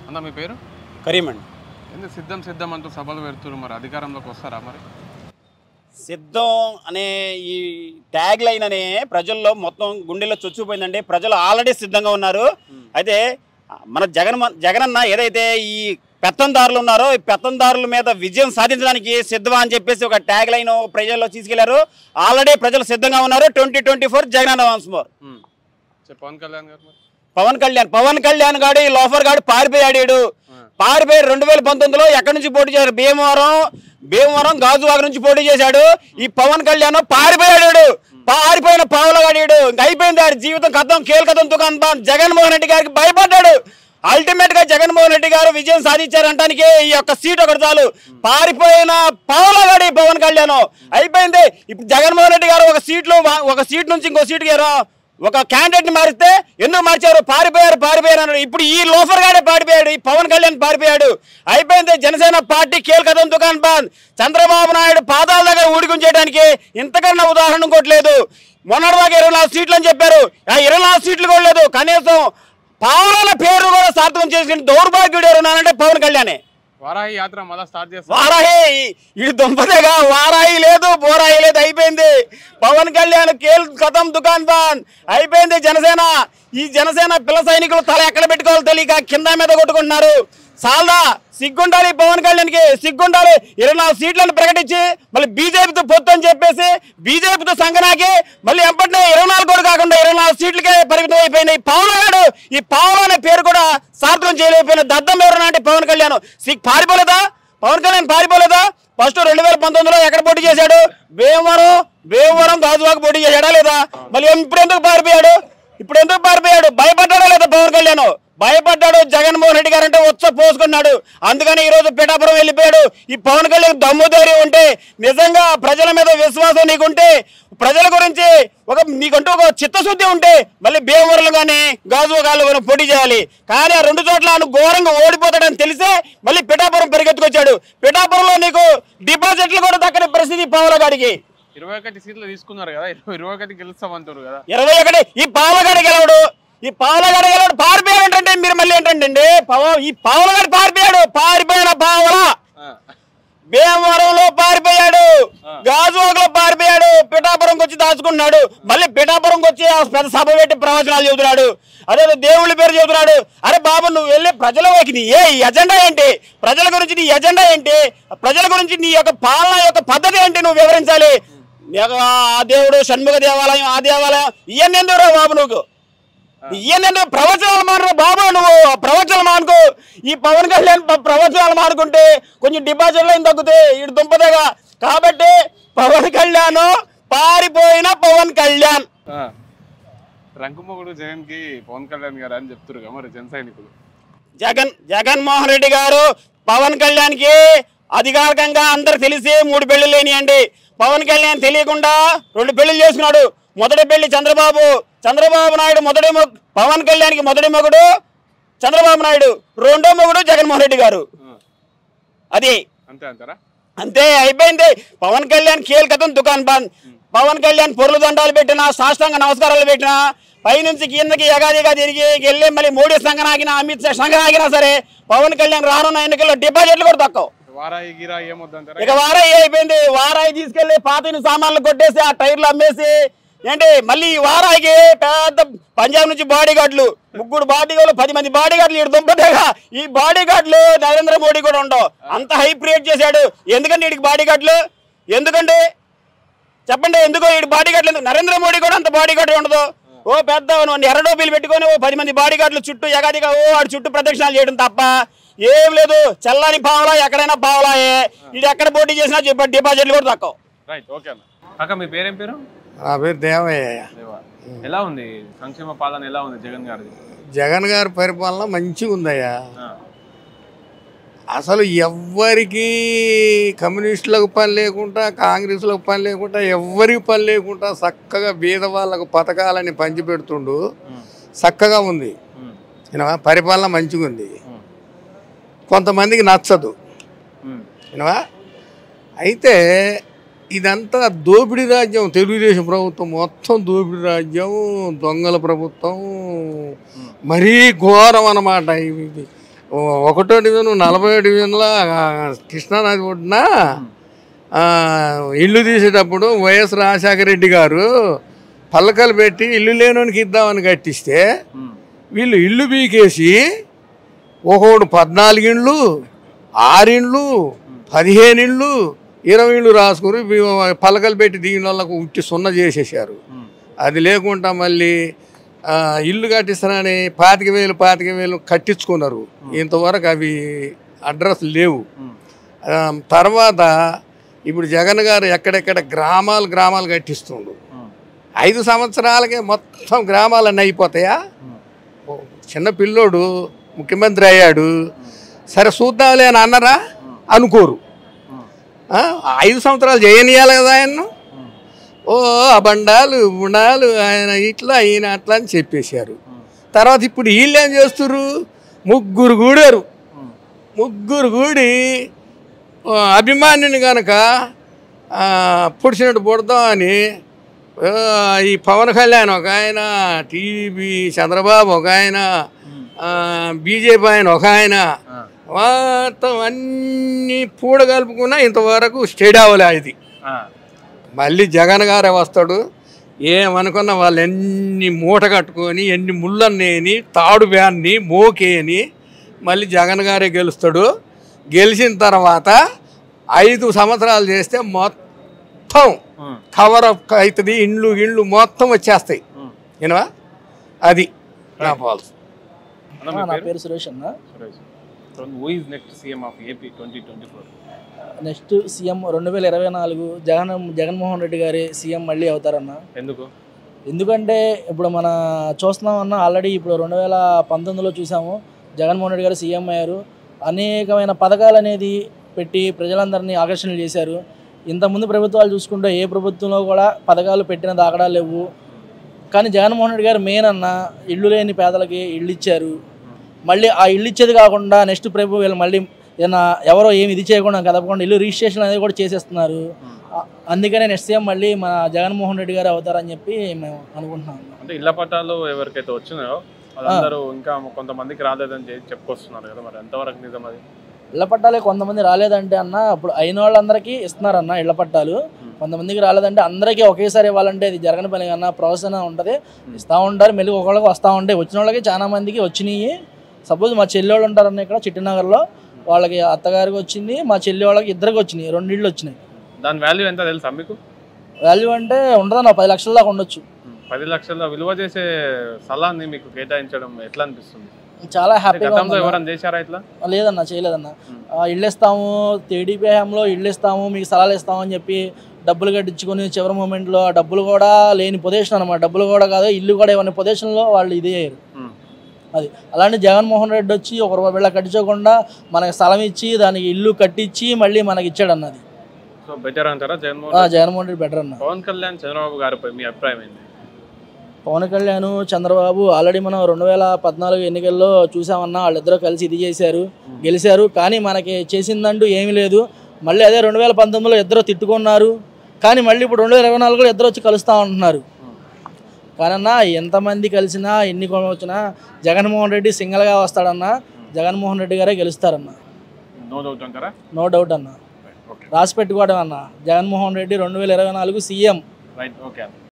అన్న మీ పేరు కరీమండి ఎందుకు సిద్ధం సిద్ధం అంటూ సభలు పెడుతున్నారు మరి అధికారంలోకి వస్తారా మరి సిద్ధం అనే ఈ ట్యాగ్ లైన్ అనే ప్రజల్లో మొత్తం గుండెల్లో చొచ్చుకుపోయిందండి ప్రజలు ఆల్రెడీ సిద్ధంగా ఉన్నారు అయితే మన జగన్ జగనన్న ఏదైతే ఈ పెత్తందారులు ఉన్నారో ఈ పెత్తందారుల మీద విజయం సాధించడానికి సిద్ధమా అని చెప్పేసి ఒక ట్యాగ్ లైన్ ప్రజల్లో తీసుకెళ్లారు ఆల్రెడీ ప్రజలు సిద్ధంగా ఉన్నారు twenty twenty four Jagananna once more um. చెప్పు పవన్ కళ్యాణ్ గారు మరి పవన్ కళ్యాణ్ పవన్ కళ్యాణ్ గాడు ఈ లోఫర్ గాడు పారిపోయాడు ఈడు. ఆ. పారిపోయి రెండు వేల పంతొమ్మిదిలో ఎక్కడి నుంచి పోటీ చేశారు భీమవరం భీమవరం గాజువాగ నుంచి పోటీ చేశాడు ఈ పవన్ కళ్యాణ్ పారిపోయాడు ఈడు. పారిపోయిన పావులగాడు ఇంక అయిపోయింది ఆడి జీవితం కథం కథం దుకాణం బాన్ జగన్మోహన్ రెడ్డి గారికి భయపడ్డాడు అల్టిమేట్ గా జగన్మోహన్ రెడ్డి గారు విజయం సాధించారంటానికి ఈ యొక్క సీట్ ఒకటి చాలు పారిపోయిన పావులగాడి పవన్ కళ్యాణ్ అయిపోయింది ఇప్పుడు జగన్మోహన్ రెడ్డి గారు ఒక సీట్లో ఒక సీట్ నుంచి ఇంకో సీట్కి ఒక క్యాండిడేట్ ని మారిస్తే ఎందుకు మార్చారు పారిపోయారు పారిపోయారు అన్నాడు ఇప్పుడు ఈ లోఫర్ గాడే పారిపోయాడు ఈ పవన్ కళ్యాణ్ పారిపోయాడు అయిపోయింది జనసేన పార్టీ కీలకదం దుకాన్ బంద్ చంద్రబాబు నాయుడు పాదాల దగ్గర ఊడికుంచేయడానికి ఇంతకన్నా ఉదాహరణ ఇంకోట్లేదు మొన్నటిదాకా ఇరవై నాలుగు సీట్లు అని చెప్పారు ఆ ఇరవై నాలుగు సీట్లు కూడా లేదు కనీసం పాలన పేరు కూడా సార్థకం చేసుకుని దౌర్భాగ్యుడు ఎవరున్నానంటే పవన్ కళ్యాణే వారాహి యాత్ర మళ్ళీ స్టార్ట్ చేస్తారు వారాహి ఇది దుంపదేగా వారాహి లేదు బోరాయి లేదు అయిపోయింది పవన్ కళ్యాణ్ కేల్ కథం దుకాన్ బాన్ అయిపోయింది జనసేన ఈ జనసేన పిల్ల సైనికులు తల ఎక్కడ పెట్టుకోవాలో తెలియక కింద మీద కొట్టుకుంటున్నారు సాల్దా సిగ్గుండాలి పవన్ కళ్యాణ్కి సిగ్గుండాలి ఇరవై నాలుగు సీట్లను ప్రకటించి మళ్ళీ బీజేపీతో పొత్తు అని చెప్పేసి బీజేపీతో సంగనాకి మళ్ళీ ఎంపటినే ఇరవై నాలుగు కూడా కాకుండా ఇరవై నాలుగు సీట్లకే పరిమితం అయిపోయింది ఈ పవన్ గాడు ఈ పవన్ అనే పేరు కూడా సార్థకం చేయలేకపోయిన దద్దం ఎవరు అంటే పవన్ కళ్యాణ్ సిగ్ పారిపోలేదా పవన్ కళ్యాణ్ పారిపోలేదా ఫస్ట్ రెండు వేల పంతొమ్మిదిలో ఎక్కడ పోటీ చేశాడు భీమవరం భీమవరం గాజువాక పోటీ చేశాడా లేదా మళ్ళీ ఇప్పుడు ఎందుకు పారిపోయాడు ఇప్పుడు ఎందుకు పారిపోయాడు భయపడ్డాడా లేదా పవన్ కళ్యాణ్ భయపడ్డాడు జగన్మోహన్ రెడ్డి గారు అంటే ఉత్స పోసుకున్నాడు అందుకని ఈ రోజు పిఠాపురం వెళ్ళిపోయాడు ఈ పవన్ కళ్యాణ్ దమ్ము ధైర్యం ఉంటే నిజంగా ప్రజల మీద విశ్వాసం నీకుంటే ప్రజల గురించి ఒక నీకంటూ ఒక చిత్తశుద్ధి ఉంటే మళ్ళీ భీమవరంలో కానీ గాజువాకాలు కానీ పోటీ చేయాలి కానీ ఆ రెండు చోట్ల నువ్వు ఘోరంగా ఓడిపోతాడని తెలిసే మళ్ళీ పిఠాపురం పరిగెత్తుకొచ్చాడు పిఠాపురంలో నీకు డిపాజిట్లు కూడా దక్కని పరిస్థితి పవన్ ఇరవై ఒకటి సీట్లు తీసుకున్నారు కదా ఇరవై ఇరవై ఒకటి గెలుస్తామంటారు కదా ఇరవై ఒకటి ఈ పావులగాడి గెలవడు ఈ పావులగాడి గెలవడు పారిపోయాడు ఏంటంటే మీరు మళ్ళీ ఏంటంటే పావ ఈ పావులగాడి పారిపోయాడు పారిపోయిన పావుల ఆ. భీమవరంలో పారిపోయాడు ఆ. గాజువాకలో పారిపోయాడు పిఠాపురంకి వచ్చి దాచుకున్నాడు మళ్ళీ పిఠాపురంకి వచ్చి ఆ పెద్ద సభ పెట్టి ప్రవచనాలు చెబుతున్నాడు అదే దేవుళ్ళ పేరు చెబుతున్నాడు అరే బాబు నువ్వు వెళ్ళి ప్రజలకి నీ ఏ ఎజెండా ఏంటి ప్రజల గురించి నీ ఎజెండా ఏంటి ప్రజల గురించి నీ యొక్క పాలన యొక్క పద్ధతి ఏంటి నువ్వు వివరించాలి నీకు ఆ దేవుడు షణ్ముఖ దేవాలయం ఆ దేవాలయం ఇవన్నీ ఎందుకు బాబు నువ్వు ఇవన్నీ ప్రవచనాలు మాను బాబు నువ్వు ప్రవచనాలు మానుకో ఈ పవన్ కళ్యాణ్ ప- ప్రవచనాలు మానుకుంటే కొంచెం డిపాజిట్లు ఏం తగ్గుతాయి ఇటు దుంపదేగా కాబట్టి పవన్ కళ్యాణ్ పారిపోయిన పవన్ కళ్యాణ్ ఆ. రంకుమొగుడు జగన్ కి పవన్ కళ్యాణ్ గారు అని చెప్తారు కదా మరి జన సైనికులు జగన్ జగన్మోహన్ రెడ్డి గారు పవన్ కళ్యాణ్కి అధికారికంగా అందరు తెలిసి మూడు పెళ్లి లేనియండి పవన్ కళ్యాణ్ తెలియకుండా రెండు పెళ్లిలు చేసుకున్నాడు మొదటి పెళ్లి చంద్రబాబు చంద్రబాబు నాయుడు మొదటి మొ- పవన్ కళ్యాణ్కి మొదటి మొగుడు చంద్రబాబు నాయుడు రెండో మొగుడు జగన్మోహన్ రెడ్డి గారు ఆ. అది అంతే అంటారా అంతే అయిపోయింది పవన్ కళ్యాణ్ కీలకతం దుకాన్ బంద్ పవన్ కళ్యాణ్ పొర్లు దండాలు పెట్టినా సాష్టాంగ నమస్కారాలు పెట్టినా పైనుంచి కిందకి ఎగాదిగా తిరిగి వెళ్ళి మళ్ళీ మోడీ సంఘనాగినా అమిత్ షా సంఘనాగినా సరే పవన్ కళ్యాణ్ రానున్న ఎన్నికల్లో డిపాజిట్లు కూడా తక్కువ వారాయి గిరా ఏమొద్దంటారా ఇక వారాయి అయిపోయింది వారాయి తీసుకెళ్లి పాత సామాన్లు కొట్టేసి ఆ టైర్లు అమ్మేసి ఏంటి మళ్ళీ ఈ వారాయికి పెద్ద పంజాబ్ నుంచి బాడీ గార్డులు ముగ్గురు బాడీ గార్డులు పది మంది బాడీ గార్డులు ఇటు దుంపదేగా ఈ బాడీ గార్డులు నరేంద్ర మోడీ కూడా ఉండవు అంత హైప్ క్రియేట్ చేశాడు ఎందుకంటే వీడికి బాడీ గార్డులు ఎందుకంటే చెప్పండి ఎందుకో వీడి బాడీ గార్డులు ఎందుకు నరేంద్ర మోడీ కూడా అంత బాడీ గార్డు ఉండదు ఓ పెద్ద ఎర్ర టోపీలు పెట్టుకొని ఓ పది మంది బాడీ గార్డులు చుట్టూ ఎగాదిగా ఓ వాడి చుట్టూ ప్రదక్షిణాలు చేయడం తప్ప ఏం లేదు చల్లని పావలా ఎక్కడైనా పావలాయే ఇది ఎక్కడ పోటీ చేసినా చెప్ప- డిపాజిట్లు కూడా తక్కువ రైట్ ఓకే అన్న అక్క మీ పేరేం పేరు నా పేరు దేవయ్య దేవా ఎలా ఉంది సంక్షేమ పాలన ఎలా ఉంది జగన్ గారిది జగన్ గారి పరిపాలన మంచిగా ఉందయ్యా ఆ. అసలు ఎవ్వరికి కమ్యూనిస్టులకు పని లేకుండా కాంగ్రెస్లకు పని లేకుండా ఎవ్వరికి పని లేకుండా చక్కగా బీద వాళ్ళకు పథకాలని పంచిపెడుతుండు ఉమ్. చక్కగా ఉంది ఉమ్. వినవా పరిపాలన మంచిగా ఉంది ఉమ్. కొంతమందికి నచ్చదు ఉమ్. వినవా అయితే ఇదంతా దోపిడీ రాజ్యం తెలుగుదేశం ప్రభుత్వం మొత్తం దోపిడీ రాజ్యం దొంగల ప్రభుత్వం మరీ ఘోరం అన్నమాట ఇవి ఓ- ఒకటో డివిజన్ నలభై డివిజన్లో కృష్ణానది ఒడ్డున ఆ, ఇల్లు తీసేటప్పుడు వైఎస్ రాజశేఖర రెడ్డి గారు పల్లకలు పెట్టి ఇల్లు లేనోనికి ఇద్దామని కట్టిస్తే ఉమ్. వీళ్ళు ఇల్లు బీకేసి ఒకడు పద్నాలుగు ఇండ్లు ఆరిండ్లు పదిహేను ఇండ్లు ఇరవై ఇండ్లు రాసుకుని వీ- పలకలు పెట్టి దీని వాళ్ళకు ఉట్టి సున్న చేసేసారు ఉమ్. అది లేకుండా మళ్ళీ ఆ, ఇల్లు కట్టిస్తానని పాతిక వేలు పాతిక వేలు కట్టించుకున్నారు ఇంతవరకు అవి అడ్రస్ లేవు ఉమ్. ఆ, తర్వాత ఇప్పుడు జగన్ గారు ఎక్కడెక్కడ గ్రామాలు గ్రామాలు కట్టిస్తుండు ఉమ్. ఐదు సంవత్సరాలకే మొత్తం గ్రామాలన్నీ అయిపోతాయా ఉమ్. ఓ చిన్న పిల్లోడు ముఖ్యమంత్రి అయ్యాడు సరే చూద్దాంలే అని అన్నరా అనుకోరు ఉమ్. ఆ, ఐదు సంవత్సరాలు చేయనియాలి కదా ఆయన ఉమ్. ఓ అబండాలు గుణాలు ఆయన ఇట్లా ఈయన అట్లా అని చెప్పేశారు ఉమ్. తర్వాత ఇప్పుడు వీళ్ళు ఏం చేస్తున్నారు ముగ్గురు కూడారు ఉమ్. ముగ్గురు కూడి ఆ, అభిమానిని కనుక పుడిచినట్టు పుడతాం అని ఆ, ఈ పవన్ కళ్యాణ్ ఒక ఆయన టీడీపీ చంద్రబాబు ఒక ఆయన బీజేపీ ఆయన ఒక ఆయన ఆ. మొత్తం అన్నీ పూడ కలుపుకున్నా ఇంతవరకు స్టేట్ అవ్వలే ఇది ఆ. మళ్ళీ జగన్ గారే వస్తాడు ఏమనుకున్న వాళ్ళు ఎన్ని మూట కట్టుకొని ఎన్ని ముళ్ళన్నేని తాడు బ్యాన్ని మోకేని మళ్ళీ జగన్ గారే గెలుస్తాడు గెలిచిన తర్వాత ఐదు సంవత్సరాలు చేస్తే మొత్తం ఉమ్. కవర్ అప్ అవుతుంది ఇండ్లు ఇండ్లు మొత్తం వచ్చేస్తాయి ఉమ్. ఏనవా అది నా పాలసీ అన్న, ఆ, మీ నా పేరు? పేరు సురేష్ అన్న Suresh who is next CM of AP twenty twenty four next CM రెండు వేల ఇరవై నాలుగు జగన్ జగన్మోహన్ రెడ్డి గారి సీఎం మళ్ళీ అవుతారన్న ఎందుకు ఎందుకంటే ఇప్పుడు మన చూస్తున్నాం అన్న ఆల్రెడీ ఇప్పుడు రెండు వేల పంతొమ్మిదిలో చూసాము జగన్మోహన్ రెడ్డి గారు సీఎం అయ్యారు అనేకమైన పథకాలు అనేది పెట్టి ప్రజలందరినీ ఆకర్షణలు చేశారు ఇంతకుముందు ప్రభుత్వాలు చూసుకుంటే ఏ ప్రభుత్వంలో కూడా పథకాలు పెట్టిన దాఖడాలు లేవు కానీ జగన్మోహన్ రెడ్డి గారు మెయిన్ అన్న ఇల్లు లేని పేదలకి ఇల్లు ఇచ్చారు మళ్ళీ ఆ ఇల్లు ఇచ్చేది కాకుండా నెక్స్ట్ ప్రభు వీళ్ళు మళ్ళీ ఏదైనా ఎవరో ఏమి ఇది చేయకుండా కదపకుండా ఇల్లు రిజిస్ట్రేషన్ అనేది కూడా చేసేస్తున్నారు ఆ- అందుకనే నెక్స్ట్ సీఎం మళ్ళీ మన జగన్మోహన్ రెడ్డి గారు అవుతారని చెప్పి మేము అనుకుంటున్నాం అంటే ఇళ్ల పట్టాలు ఎవరికైతే వచ్చినాయో వాళ్ళందరూ ఇంకా కొంతమందికి రాలేదని చెప్పి చెప్పుకొస్తున్నారు కదా మరి ఎంతవరకు నిజం అది ఇళ్ల పట్టాలే కొంతమంది రాలేదంటే అన్న ఇప్పుడు అయిన వాళ్ళందరికీ ఇస్తున్నారన్న ఇళ్ల పట్టాలు కొంతమందికి రాలేదంటే అందరికీ ఒకేసారి ఇవ్వాలంటే ఇది జరగని పని కన్నా ప్రాసెస్ అనేది ఉంటుంది ఇస్తూ ఉంటారు మళ్ళీ ఒకళ్ళకి వస్తూ ఉంటాయి వచ్చిన వాళ్ళకి చాలా మందికి వచ్చినాయి సపోజ్ మా చెల్లి వాళ్ళు ఉంటారన్న ఇక్కడ చిట్టినగర్లో వాళ్ళకి అత్తగారికి వచ్చింది మా చెల్లి వాళ్ళకి ఇద్దరికి వచ్చినాయి రెండు ఇళ్ళు వచ్చినాయి దాని వాల్యూ ఎంత తెలుసా మీకు వాల్యూ అంటే ఉండదన్న పది లక్షల దాకా ఉండొచ్చు పది లక్షల విలువ చేసే స్థలాన్ని మీకు కేటాయించడం ఎట్లా అనిపిస్తుంది చాలా అంటే హ్యాపీగా గతంలో ఉందన్న. ఎవరైనా చేశారా ఇట్లా లేదన్న చేయలేదన్న ఉమ్. ఆ, ఇల్లు ఇస్తాము టీడీపీ హయాంలో ఇల్లు ఇస్తాము మీకు స్థలాలు ఇస్తాము అని చెప్పి డబ్బులు కట్టించుకొని చివరి మూమెంట్లో ఆ డబ్బులు కూడా లేని పొజిషన్ అనమాట డబ్బులు కూడా కాదు ఇల్లు కూడా ఇవన్నీ పొజిషన్లో వాళ్ళు ఇది అయ్యారు ఉమ్. అది అలాంటి జగన్మోహన్ రెడ్డి వచ్చి ఒక రూపాయి బిళ్ళ కట్టించకుండా మనకి స్థలం ఇచ్చి దానికి ఇల్లు కట్టించి మళ్ళీ మనకి ఇచ్చాడు అన్నది సో బెటర్ అంటారా ఆ, జగన్మోహన్ రెడ్డి? జగన్మోహన్ రెడ్డి బెటర్ అన్న పవన్ కళ్యాణ్ చంద్రబాబు గారిపై మీ అభిప్రాయం ఏంటి పవన్ కళ్యాణ్ చంద్రబాబు ఆల్రెడీ మనం రెండు వేల పద్నాలుగు ఎన్నికల్లో చూసామన్నా వాళ్ళిద్దరూ కలిసి ఇది చేశారు గెలిచారు కానీ మనకి చేసిందంటూ ఏమీ లేదు మళ్ళీ అదే రెండు వేల పంతొమ్మిదిలో ఇద్దరు తిట్టుకున్నారు కానీ మళ్ళీ ఇప్పుడు రెండు వేల ఇరవై నాలుగులో ఇద్దరు వచ్చి కలుస్తూ ఉంటున్నారు కానన్నా ఎంతమంది కలిసినా ఎన్ని కొన వచ్చినా జగన్మోహన్ రెడ్డి సింగల్గా వస్తాడన్నా జగన్మోహన్ రెడ్డి గారే గెలుస్తారన్న నో డౌట్ అంటారా నో డౌట్ అన్న ఓకే రాసి పెట్టుకోవడం అన్న జగన్మోహన్ రెడ్డి రెండు వేల ఇరవై నాలుగు సీఎం రైట్ ఓకే